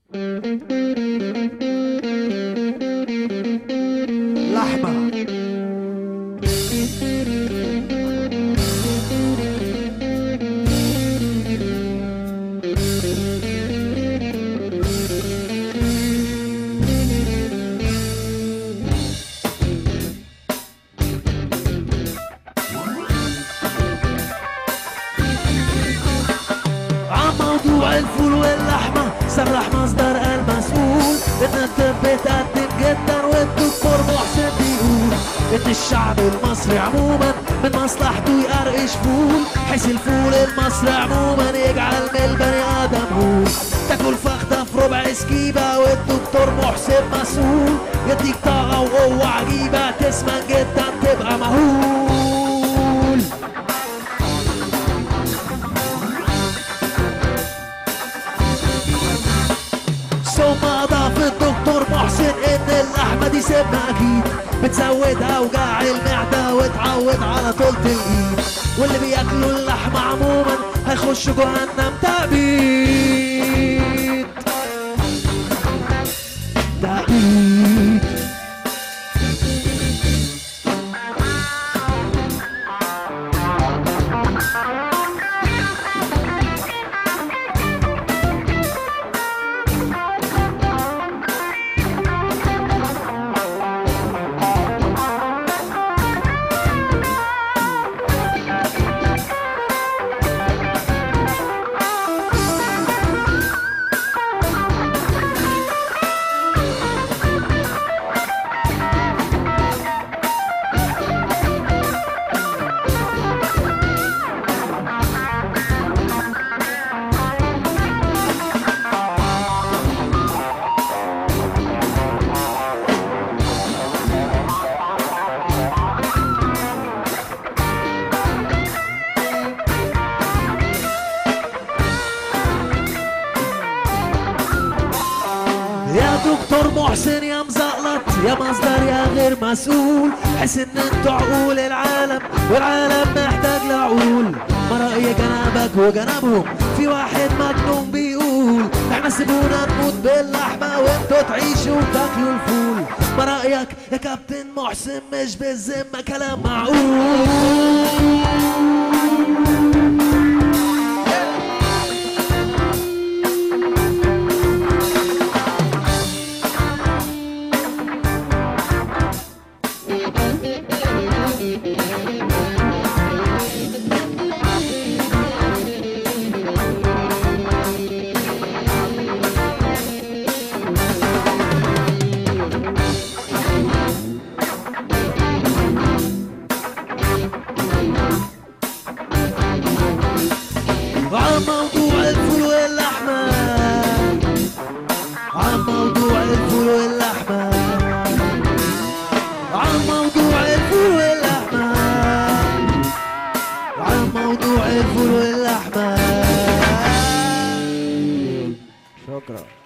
لحمة عم موضوع الفول واللحمة سرح مصدر المسؤول بدنا الطب تقدم جدا والدكتور محسن بيقول ان الشعب المصري عموما من مصلحته يقرقش فول حيث الفول المصري عموما يجعل من البني ادم هول تاكل فخدة في ربع سكيبة والدكتور محسن مسؤول يديك طاقة وقوة عجيبة تسمن جدا تبقى مهول ثم اضاف الدكتور محسن ان اللحمه دي سمنه اكيد بتزود اوجاع المعده وتعود على طولة الايد واللي بياكلوا اللحمه عموما هيخشوا جهنم تأبيد تأبيد يا دكتور محسن يا مزقلط يا مصدر يا غير مسؤول حس ان انتوا عقول العالم والعالم محتاج لعقول ما رأي جنابك وجنابهم في واحد مجنون بيقول احنا سيبونا نموت باللحمة وانتوا تعيشوا وتاكلوا الفول ما رأيك يا كابتن محسن مش بالذمة كلام معقول عن موضوع الفول واللحمة عن موضوع الفول واللحمة عن موضوع الفول واللحمة عن موضوع الفول واللحمة شكرا